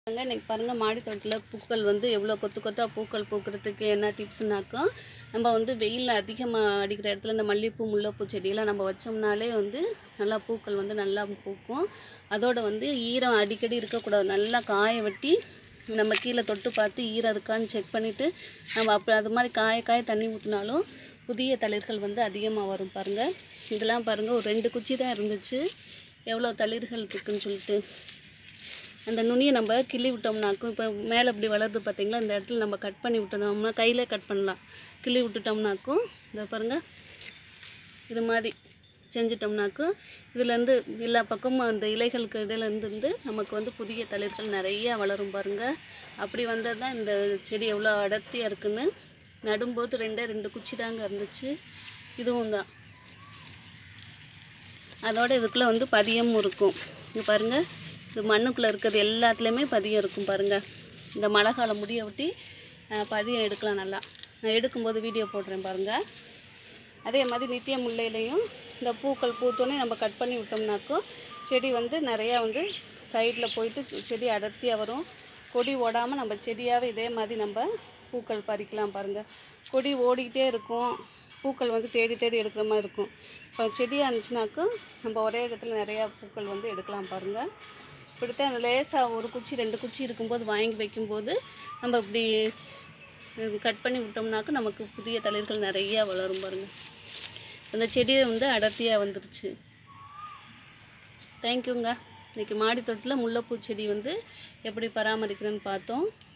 பாருங்க இன்னைக்கு பாருங்கள் மாடி தோட்டத்தில் பூக்கள் வந்து எவ்வளோ கொத்து கொத்தாக பூக்கள் பூக்கிறதுக்கு என்ன டிப்ஸ்னாக்கா நம்ம வந்து வெயில் அதிகமாக அடிக்கிற இடத்துல இந்த மல்லிகைப்பூ முல்லைப்பூ செடியெல்லாம் நம்ம வச்சோம்னாலே வந்து நல்லா பூக்கள் வந்து நல்லா பூக்கும் அதோட வந்து ஈரம் அடிக்கடி இருக்கக்கூடாது நல்லா காய வெட்டி நம்ம கீழே தொட்டு பார்த்து ஈரம் இருக்கான்னு செக் பண்ணிவிட்டு நம்ம அப்போ அது மாதிரி காய காய தண்ணி ஊற்றினாலும் புதிய தளிர்கள் வந்து அதிகமாக வரும் பாருங்கள் இதெல்லாம் பாருங்கள் ஒரு ரெண்டு குச்சி தான் இருந்துச்சு எவ்வளோ தளிர்கள் இருக்குன்னு சொல்லிட்டு அந்த நுனியை நம்ம கிள்ளி விட்டோம்னாக்கும் இப்போ மேலே இப்படி வளருது பார்த்தீங்களா இந்த இடத்துல நம்ம கட் பண்ணி விட்டோம்னா கையிலே கட் பண்ணலாம் கிள்ளி விட்டுட்டோம்னாக்கும் இந்த பாருங்கள் இது மாதிரி செஞ்சிட்டோம்னாக்கும் இதுலேருந்து எல்லா பக்கமும் அந்த இலைகளுக்கு இடையிலேருந்து இருந்து நமக்கு வந்து புதிய தளிர்கள் நிறைய வளரும் பாருங்கள் அப்படி வந்தது தான் இந்த செடி எவ்வளோ அடர்த்தியாக இருக்குன்னு நடும்போது ரெண்டே ரெண்டு குச்சி தாங்க இருந்துச்சு இதுவும் தான் அதோட இதுக்குள்ளே வந்து பதியமும் இருக்கும் இங்கே பாருங்கள் இது மண்ணுக்குள்ளே இருக்கிறது எல்லாத்துலேயுமே பதியம் இருக்கும் பாருங்கள் இந்த மழை காலம் முடிய ஒட்டி அஹ், பதியம் எடுக்கலாம் நல்லா நான் எடுக்கும்போது வீடியோ போடுறேன் பாருங்கள் அதே மாதிரி நித்திய முல்லையிலையும் இந்த பூக்கள் பூத்தோன்னே நம்ம கட் பண்ணி விட்டோம்னாக்கோ செடி வந்து நிறையா வந்து சைடில் போயிட்டு செடி அடர்த்தியாக வரும் கொடி ஓடாமல் நம்ம செடியாகவே இதே மாதிரி நம்ம பூக்கள் பறிக்கலாம் பாருங்கள் கொடி ஓடிக்கிட்டே இருக்கும் பூக்கள் வந்து தேடி தேடி எடுக்கிற மாதிரி இருக்கும் இப்போ செடியாக இருந்துச்சுனாக்கா நம்ம ஒரே இடத்துல நிறையா பூக்கள் வந்து எடுக்கலாம் பாருங்கள் இப்படித்தான் அந்த லேசாக ஒரு குச்சி ரெண்டு குச்சி இருக்கும்போது வாங்கி வைக்கும்போது நம்ம இப்படி கட் பண்ணி விட்டோம்னாக்க நமக்கு புதிய தளிர்கள் நிறையா வளரும் பாருங்கள் அந்த செடியை வந்து அடர்த்தியாக வந்துருச்சு தேங்க்யூங்க இன்றைக்கி மாடி தோட்டத்தில் முல்லைப்பூ செடி வந்து எப்படி பராமரிக்கிறேன்னு பார்த்தோம்